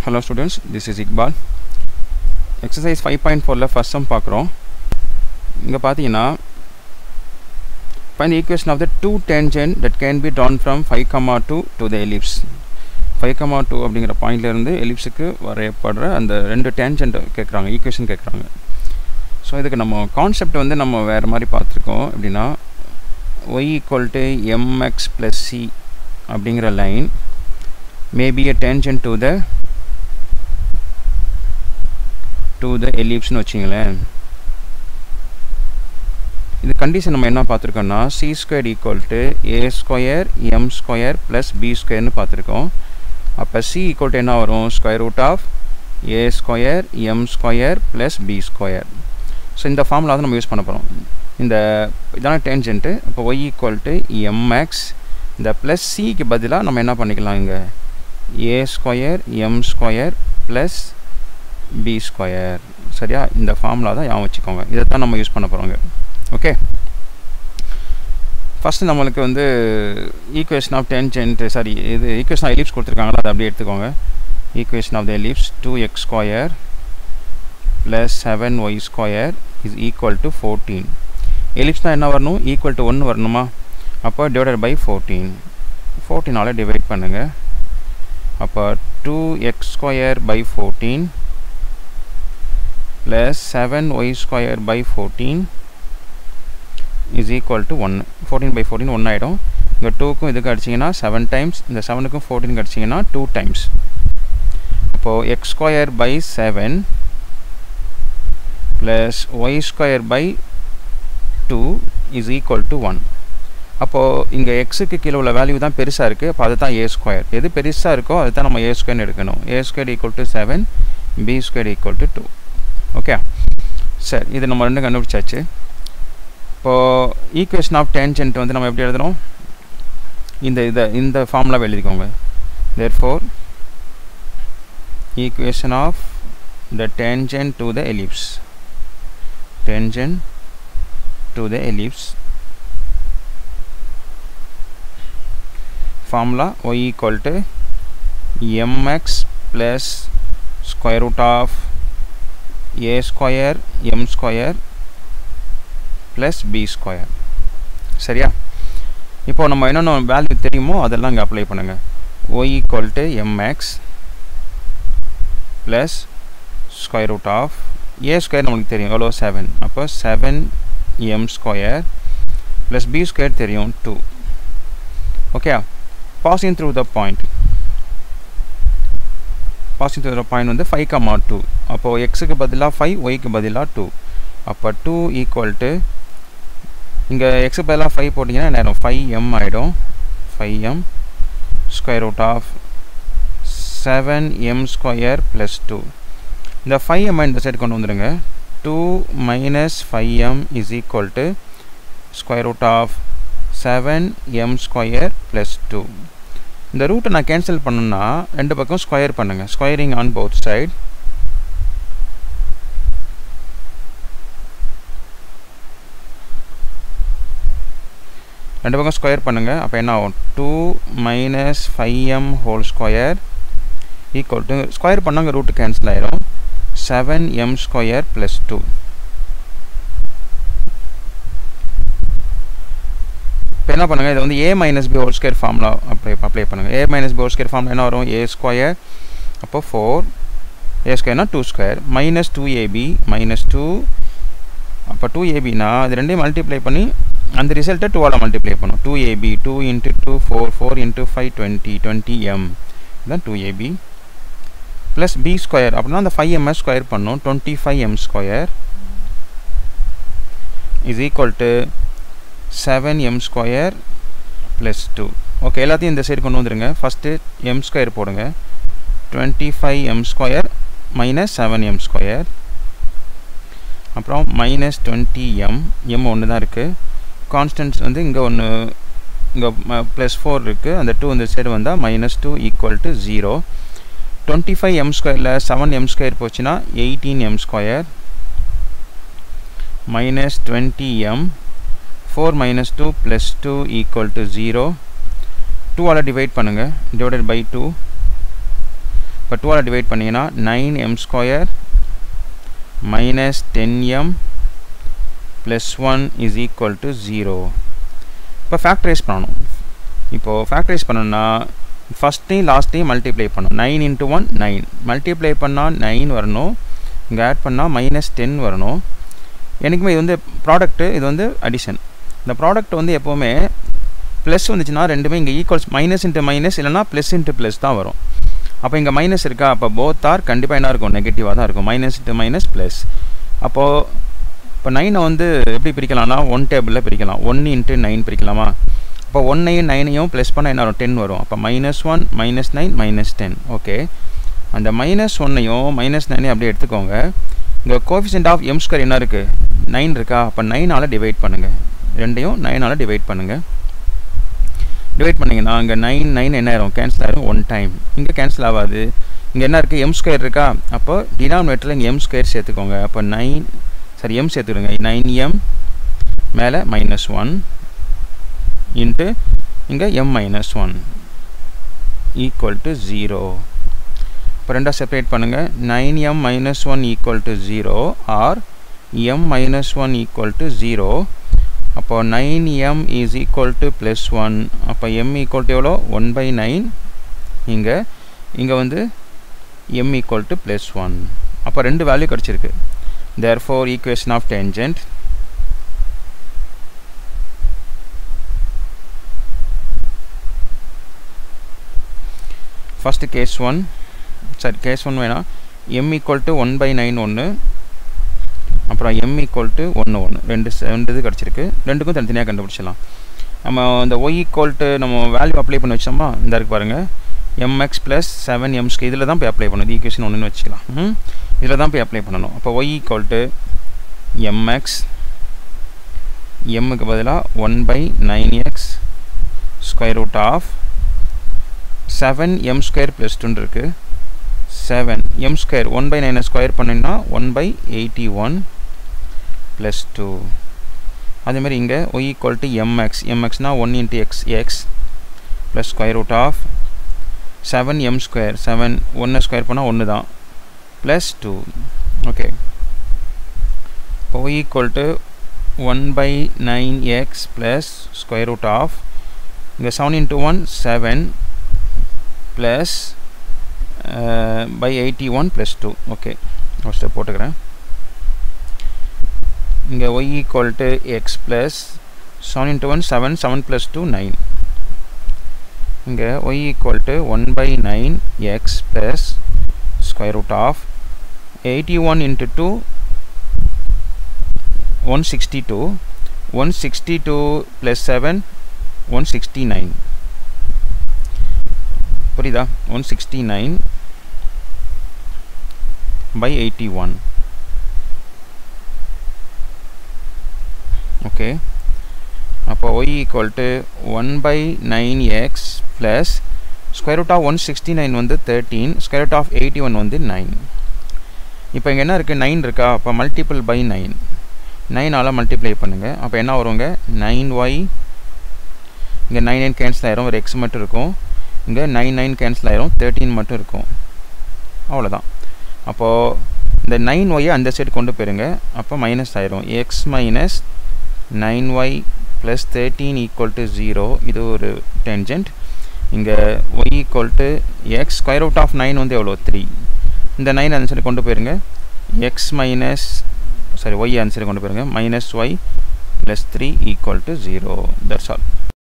hello students this is Iqbal exercise five point ஃபோரில் first sum பார்க்குறோம் இங்கே பார்த்தீங்கன்னா find the equation of the two tangent that can be drawn from 5 comma 2 to the ellipse 5 comma 2 அப்படிங்கிற பாயிண்ட்லேருந்து எலிப்ஸுக்கு வரையப்படுற அந்த ரெண்டு tangent கேட்குறாங்க ஈக்குவேஷன் கேட்குறாங்க ஸோ இதுக்கு நம்ம கான்செப்ட் வந்து நம்ம வேறு மாதிரி பார்த்துருக்கோம் எப்படின்னா y equal to m x plus c அப்படிங்கிற line maybe a tangent to the to the ellipseனு வச்சிங்களேன் இது கண்டிஷன் நம்ம என்ன பார்த்துருக்கோம்னா c square equal to a square m square plus b ஸ்கொயர்னு பார்த்துருக்கோம் அப்போ சி ஈக்குவல் டு என்ன வரும் square root of a square m square plus b square so இந்த ஃபார்முலா தான் நம்ம யூஸ் பண்ண போகிறோம் இந்த இதான டென்ஜென்ட்டு இப்போ ஒய் ஈக்குவல் டு எம்எக்ஸ் இந்த ப்ளஸ் சிக்கு பதிலாக நம்ம என்ன பண்ணிக்கலாம் இங்கே a square m square plus b square சரியா இந்த ஃபார்முலா தான் ஞாபகம் வச்சுக்கோங்க இதை தான் நம்ம யூஸ் பண்ண போகிறோங்க ஓகே ஃபஸ்ட்டு நம்மளுக்கு வந்து ஈக்குவேஷன் ஆஃப் டென்ஜென்ட் சாரி இது ஈக்குவேஷன் ஆஃப் எலிப்ஸ் கொடுத்துருக்காங்களா அதை அப்படியே எடுத்துக்கோங்க equation of the ellipse two x square plus seven y square is equal to fourteen எலிப்ஸ்னால் என்ன வரணும் ஈக்குவல் டு ஒன்று வரணுமா அப்போ டிவைடட் பை ஃபோர்டீன் ஃபோர்டீனால் டிவைட் பண்ணுங்கள் அப்போ two x square by fourteen plus seven y square by fourteen is equal to ஒன்று ஃபோர்டீன் பை ஃபோர்டீன் ஒன்று ஆகிடும் இங்கே டூக்கும் இதுக்கு அடிச்சிங்கன்னா செவன் டைம்ஸ் இந்த செவனுக்கும் ஃபோர்டீன் அடிச்சிங்கன்னா டூ டைம்ஸ் அப்போது x square by seven plus y square by two is equal to one அப்போது இங்கே எக்ஸுக்கு கீழே உள்ள வேல்யூ தான் பெருசாக இருக்குது அப்போ அது தான் ஏ ஸ்கொயர் எது பெருசாக இருக்கோ அது தான் நம்ம ஏ ஸ்கொயர்னு எடுக்கணும் a square equal to seven b square equal to two okay சரி இது நம்ம ரெண்டும் கண்டுபிடிச்சாச்சு இப்போது ஈக்குவேஷன் ஆஃப் டேன்ஜென்ட் வந்து நம்ம எப்படி எழுதுகிறோம் இந்த இதை இந்த ஃபார்முலாவை எழுதிக்கோங்க therefore equation of the tangent to the ellipse tangent to the ellipse formula y equal to mx plus square root of a square m square plus b square சரியா இப்போ நம்ம என்னென்ன வேல்யூ தெரியுமோ அதெல்லாம் இங்கே அப்ளை பண்ணுங்கள் y equal to mx plus square root of a square நம்மளுக்கு தெரியும் எவ்வளோ செவன் அப்போ seven m square plus b square தெரியும் two okay passing through the point passing through the point வந்து ஃபைவ் கமா டூ அப்போது எக்ஸுக்கு பதிலாக ஃபைவ் ஒய்க்கு பதிலாக டூ அப்போ டூ ஈக்குவல் டு இங்கே எக்ஸுக்கு பதிலாக ஃபைவ் போட்டிங்கன்னா நேரம் ஃபைவ் எம் ஆகிடும் five m square root of seven m square plus two இந்த ஃபைவ் எம் இந்த சைடு கொண்டு வந்துடுங்க two minus five m is equal to square root of seven m square plus two இந்த ரூட்டை நான் கேன்சல் பண்ணணுன்னா ரெண்டு பக்கம் ஸ்கொயர் பண்ணுங்கள் ஸ்கொயரிங் ஆன் போத் சைட் ரெண்டு பக்கம் ஸ்கொயர் பண்ணுங்கள் அப்போ என்ன ஆகும் two minus five m whole square equal to square பண்ணாங்க ரூட்டு கேன்சல் ஆயிரும் seven m square plus two இப்போ என்ன பண்ணுங்கள் இது வந்து a minus b whole square formula apply apply பண்ணுங்கள் a minus b whole square formula என்ன வரும் ஏ ஸ்கொயர் அப்போ ஃபோர் ஏ ஸ்கொயர்னா two square minus two a b minus two அப்போ டூ ஏபினா அது ரெண்டையும் மல்டிப்ளை பண்ணி அந்த ரிசல்ட்டை டூவால் மல்டிப்ளை பண்ணும் two AB two into two four four into five twenty twenty m இதுதான் two a b plus b square அப்படின்னா அந்த ஃபைவ் எம்எஸ் ஸ்கொயர் பண்ணும் twenty five m square is equal to seven m square plus two okay எல்லாத்தையும் இந்த side கொண்டு வந்துடுங்க first m square போடுங்க twenty five m square minus seven m square அப்புறம் minus twenty m m ஒன்று தான் இருக்குது கான்ஸ்டன்ஸ் வந்து இங்கே ஒன்று இங்கே ப்ளஸ் ஃபோர் இருக்குது அந்த டூ இந்த சைடு வந்தால் minus two equal to zero twenty five m ஸ்கொயரில் செவன் எம் ஸ்கொயர் போச்சுன்னா eighteen m square minus twenty m 4 minus 2 plus 2 equal to 0 2 ஆல் டிவைட் பண்ணுங்க divided by 2 இப்போ டூவால் டிவைட் பண்ணிங்கன்னா nine m square minus ten m plus one is equal to zero இப்போ factorise பண்ணணும் இப்போது ஃபேக்டரைஸ் பண்ணணும்னா ஃபஸ்ட்டையும் லாஸ்ட்டையும் மல்டிப்ளை பண்ணணும் nine into one nine multiply பண்ணால் நைன் வரணும் இங்கே ஆட் பண்ணால் மைனஸ் டென் வரணும் எனக்குமே இது வந்து ப்ராடக்ட்டு இது வந்து அடிஷன் இந்த ப்ராடக்ட் வந்து எப்போவுமே ப்ளஸ் வந்துச்சுன்னா ரெண்டுமே இங்கே ஈக்குவல்ஸ் மைனஸ் இன்ட்டு மைனஸ் இல்லைனா ப்ளஸ் இன்ட்டு ப்ளஸ் தான் வரும் அப்போ இங்கே மைனஸ் இருக்கா அப்போ போத் ஆர் கண்டிப்பாக என்ன இருக்கும் நெகட்டிவாக தான் இருக்கும் மைனஸ் இன்ட்டு மைனஸ் ப்ளஸ் அப்போது இப்போ நைனை வந்து எப்படி பிரிக்கலாம்னா ஒன் டேபிளில் பிரிக்கலாம் ஒன் இன்ட்டு நைன் பிரிக்கலாமா அப்போ ஒன்னையும் நைனையும் ப்ளஸ் பண்ணால் என்ன வரும் டென் வரும் அப்போ minus one minus nine minus ten okay அந்த மைனஸ் ஒன்னையும் மைனஸ் நைனையும் அப்படியே எடுத்துக்கோங்க இங்கே கோஃபிஷியன்ட் ஆஃப் எம் ஸ்கொயர் என்ன இருக்குது நைன் இருக்கா அப்போ நைனால் டிவைட் பண்ணுங்கள் ரெண்டையும் நைனால் டிவைட் பண்ணுங்கள் டிவைட் பண்ணிங்கன்னா இங்கே நைன் நைன் என்ன ஆயிரும் கேன்சல் ஆயிரும் ஒன் டைம் இங்கே கேன்சல் ஆகாது இங்கே என்ன இருக்குது எம் ஸ்கொயர் இருக்கா அப்போ டினாமினேட்டரில் இங்கே எம் ஸ்கொயர் சேர்த்துக்கோங்க அப்போ நைன் சரி எம் சேர்த்துடுங்க நைன் எம் மேலே மைனஸ் ஒன் இன்ட்டு இங்கே m minus one equal to zero இப்போ ரெண்டாக செப்பரேட் பண்ணுங்கள் nine m minus one equal to zero or m minus one equal to zero அப்போ nine m is equal to plus one அப்போ m equal to எவ்வளோ one by nine இங்கே இங்கே வந்து m equal to plus one அப்போ ரெண்டு value கிடச்சிருக்கு therefore equation of டென்ஜென்ட் first case one சரி கேஸ் ஒன் வேணாம் m equal to one by nine ஒன்று அப்புறம் எம் ஈக்குவல் டு ஒன்று ஒன்று ரெண்டு ரெண்டு இது கிடச்சிருக்கு ரெண்டுக்கும் தனித்தனியாக கண்டுபிடிச்சிடலாம் நம்ம இந்த ஒய் ஈக்குவல் டு நம்ம வேல்யூ அப்ளை பண்ணி வச்சோமா இந்த இருக்கு பாருங்கள் எம்எக்ஸ் ப்ளஸ் செவன் எம்ஸ்க்கு இதில் தான் போய் அப்ளை பண்ணணும் இது ஈக்குவேஷன் ஒன்றுன்னு வச்சுக்கலாம் ம் இதில் தான் போய் அப்ளை பண்ணணும் அப்போ ஒய் ஈக்குவல் டு எம்எக்ஸ் எம்முக்கு பதிலாக one by nine x square root of seven m square plus டூன்னு இருக்குது seven m square one by நைனை ஸ்கொயர் பண்ணிங்கன்னா one by eighty one plus two அதேமாதிரி இங்கே ஒய் ஈக்குவல் டு எம்எக்ஸ் எம்எக்ஸ்னால் one into x x plus square root of seven m square seven ஒன்று square பண்ணால் ஒன்று தான் plus two okay y equal to one by nine x plus square root of இங்கே seven into one seven plus by eighty one plus two okay first போட்டுக்கிறேன் இங்கே y equal to x plus seven into one seven seven plus two nine இங்கே y equal to one by nine x plus square root of eighty one into two one sixty two one sixty two plus seven one sixty nine புரியுதா one sixty nine by eighty one okay அப்போ y equal to one by nine x plus square root of one sixty nine வந்து thirteen square root of eighty one வந்து nine இப்போ இங்கே என்ன இருக்குது nine இருக்கா அப்போ மல்டிபிள் பை நைன் நைனால் மல்டிப்ளை பண்ணுங்கள் அப்போ என்ன வருங்க நைன் ஒய் இங்கே நைன் நைன் கேன்சல் ஆயிரும் ஒரு எக்ஸ் மட்டும் இருக்கும் இங்கே நைன் நைன் கேன்சல் ஆயிரும் தேர்ட்டீன் மட்டும் இருக்கும் அவ்வளோதான் அப்போது இந்த நைன் ஒய்யை அந்த சைடு கொண்டு போயிருங்க அப்போ மைனஸ் ஆயிரும் x minus nine y plus thirteen equal to zero இது ஒரு டென்ஜென்ட் இங்கே y equal to x square root of nine வந்து எவ்வளோ த்ரீ இந்த நைன் அந்த சைடு கொண்டு போயிருங்க எக்ஸ் மைனஸ் சாரி ஒய் அந்த சைடு கொண்டு போயிருங்க minus y plus three equal to zero that's all